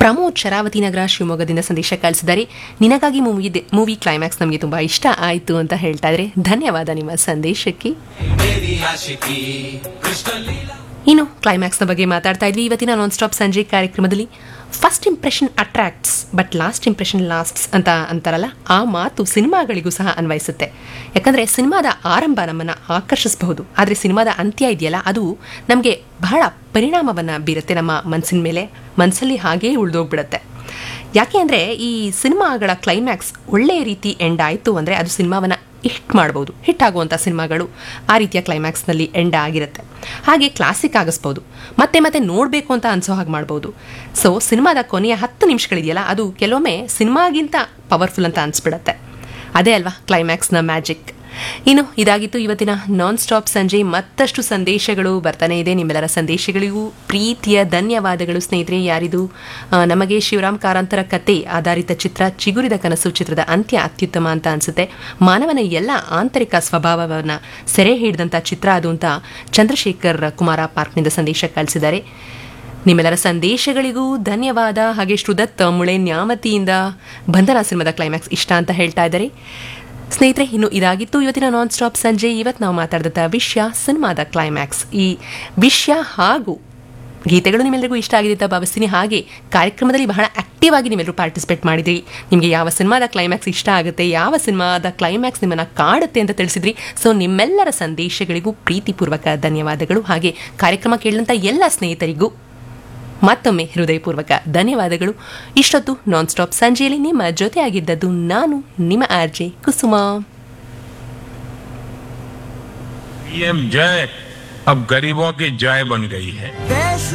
ಪ್ರಮೋದ್ ಶರಾವತಿ ನಗರ ಶಿವಮೊಗ್ಗದಿಂದ ಸಂದೇಶ ಕಳಿಸಿದ್ದಾರೆ ನಿನಗಾಗಿ ಮೂವಿ ಮೂವಿ ಕ್ಲೈಮ್ಯಾಕ್ಸ್ ನಮಗೆ ತುಂಬಾ ಇಷ್ಟ ಆಯಿತು ಅಂತ ಹೇಳ್ತಾ ಇದ್ರೆ ಧನ್ಯವಾದ ನಿಮ್ಮ ಸಂದೇಶಕ್ಕೆ ಇನ್ನು ಕ್ಲೈಮ್ಯಾಕ್ಸ್ನ ಬಗ್ಗೆ ಮಾತಾಡ್ತಾ ಇದ್ವಿ ಇವತ್ತಿನ ನಾನ್ ಸ್ಟಾಪ್ ಸಂಜೆ ಕಾರ್ಯಕ್ರಮದಲ್ಲಿ first impression attracts but last impression lasts ಅಂತ ಅಂತಾರಲ್ಲ ಆ ಮಾತು ಸಿನಿಮಾಗಳಿಗೂ ಸಹ ಅನ್ವಯಿಸುತ್ತೆ ಯಾಕಂದ್ರೆ ಸಿನಿಮಾದ ಆರಂಭ ನಮ್ಮನ್ನ ಆಕರ್ಷಿಸಬಹುದು ಆದರೆ ಸಿನಿಮಾದ ಅಂತ್ಯ ಇದೆಯಲ್ಲ ಅದು ನಮಗೆ ಬಹಳ ಪರಿಣಾಮವನ್ನ ಬೀರುತ್ತೆ ನಮ್ಮ ಮನಸ್ಸಿನ ಮೇಲೆ ಮನಸ್ಸಲ್ಲಿ ಹಾಗೇ ಉಳಿದೋಗ್ಬಿಡುತ್ತೆ ಯಾಕೆ ಅಂದರೆ ಈ ಸಿನಿಮಾಗಳ ಕ್ಲೈಮ್ಯಾಕ್ಸ್ ಒಳ್ಳೆಯ ರೀತಿ ಎಂಡ್ ಆಯಿತು ಅಂದರೆ ಅದು ಸಿನಿಮಾವನ್ನ ಹಿಟ್ ಮಾಡ್ಬೋದು ಹಿಟ್ ಆಗುವಂಥ ಸಿನಿಮಾಗಳು ಆ ರೀತಿಯ ಕ್ಲೈಮ್ಯಾಕ್ಸ್ನಲ್ಲಿ ಎಂಡ್ ಆಗಿರುತ್ತೆ ಹಾಗೆ ಕ್ಲಾಸಿಕ್ ಆಗಿಸ್ಬೋದು ಮತ್ತೆ ಮತ್ತೆ ನೋಡಬೇಕು ಅಂತ ಅನ್ಸೋ ಹಾಗೆ ಮಾಡ್ಬೋದು ಸೊ ಸಿನಿಮಾದ ಕೊನೆಯ ಹತ್ತು ನಿಮಿಷಗಳಿದೆಯಲ್ಲ ಅದು ಕೆಲವೊಮ್ಮೆ ಸಿನಿಮಾಗಿಂತ ಪವರ್ಫುಲ್ ಅಂತ ಅನ್ಸ್ಬಿಡತ್ತೆ ಅದೇ ಅಲ್ವಾ ಕ್ಲೈಮ್ಯಾಕ್ಸ್ನ ಮ್ಯಾಜಿಕ್ ಇನ್ನು ಇದಾಗಿತ್ತು ಇವತ್ತಿನ ನಾನ್ ಸ್ಟಾಪ್ ಸಂಜೆ ಮತ್ತಷ್ಟು ಸಂದೇಶಗಳು ಬರ್ತಾನೆ ಇದೆ ನಿಮ್ಮೆಲ್ಲರ ಸಂದೇಶಗಳಿಗೂ ಪ್ರೀತಿಯ ಧನ್ಯವಾದಗಳು ಸ್ನೇಹಿತರೆ ಯಾರಿದು ಆ, ನಮಗೆ ಶಿವರಾಮ್ ಕಾರಂತರ ಕತೆ ಆಧಾರಿತ ಚಿತ್ರ ಚಿಗುರಿದ ಕನಸು ಚಿತ್ರದ ಅಂತ್ಯ ಅತ್ಯುತ್ತಮ ಅಂತ ಅನ್ಸುತ್ತೆ ಮಾನವನ ಎಲ್ಲ ಆಂತರಿಕ ಸ್ವಭಾವವನ್ನು ಸೆರೆ ಹಿಡಿದಂಥ ಚಿತ್ರ ಅದು ಅಂತ ಚಂದ್ರಶೇಖರ್ ಕುಮಾರ ಪಾರ್ಕ್ನಿಂದ ಸಂದೇಶ ಕಳಿಸಿದ್ದಾರೆ ನಿಮ್ಮೆಲ್ಲರ ಸಂದೇಶಗಳಿಗೂ ಧನ್ಯವಾದ ಹಾಗೆ ಶ್ರುದತ್ ಮುಳೆ ನ್ಯಾಮತಿಯಿಂದ ಬಂಧನ ಸಿನಿಮಾದ ಕ್ಲೈಮ್ಯಾಕ್ಸ್ ಇಷ್ಟ ಅಂತ ಹೇಳ್ತಾ ಇದ್ದಾರೆ ಸ್ನೇಹಿತರೆ ಇನ್ನು ಇದಾಗಿತ್ತು ಇವತ್ತಿನ ನಾನ್ ಸ್ಟಾಪ್ ಸಂಜೆ ಇವತ್ತು ನಾವು ಮಾತಾಡಿದಂಥ ವಿಷಯ ಸಿನಿಮಾದ ಕ್ಲೈಮ್ಯಾಕ್ಸ್ ಈ ವಿಷಯ ಹಾಗೂ ಗೀತೆಗಳು ನಿಮ್ಮೆಲ್ಲರಿಗೂ ಇಷ್ಟ ಆಗಿದೆ ಅಂತ ಭಾವಿಸ್ತೀನಿ ಹಾಗೆ ಕಾರ್ಯಕ್ರಮದಲ್ಲಿ ಬಹಳ ಆಕ್ಟಿವ್ ಆಗಿ ನೀವೆಲ್ಲರೂ ಪಾರ್ಟಿಸಿಪೇಟ್ ಮಾಡಿದ್ರಿ ನಿಮಗೆ ಯಾವ ಸಿನಿಮಾದ ಕ್ಲೈಮ್ಯಾಕ್ಸ್ ಇಷ್ಟ ಆಗುತ್ತೆ ಯಾವ ಸಿನಿಮಾದ ಕ್ಲೈಮ್ಯಾಕ್ಸ್ ನಿಮ್ಮನ್ನ ಕಾಡುತ್ತೆ ಅಂತ ತಿಳಿಸಿದ್ರಿ ಸೊ ನಿಮ್ಮೆಲ್ಲರ ಸಂದೇಶಗಳಿಗೂ ಪ್ರೀತಿಪೂರ್ವಕ ಧನ್ಯವಾದಗಳು ಹಾಗೆ ಕಾರ್ಯಕ್ರಮ ಕೇಳಿದಂಥ ಎಲ್ಲ ಸ್ನೇಹಿತರಿಗೂ ಮತ್ತೊಮ್ಮೆ ಹೃದಯಪೂರ್ವಕ ಧನ್ಯವಾದಗಳು ಇಷ್ಟೊತ್ತು ನಾನ್ ಸ್ಟಾಪ್ ಸಂಜೆಯಲ್ಲಿ ನಿಮ್ಮ ಜೊತೆ ಆಗಿದ್ದದ್ದು ನಾನು ನಿಮ್ಮ ಆರ್ಜೆ ಕುಸುಮಾ पीएम जय अब गरीबों की जय बन गई है देश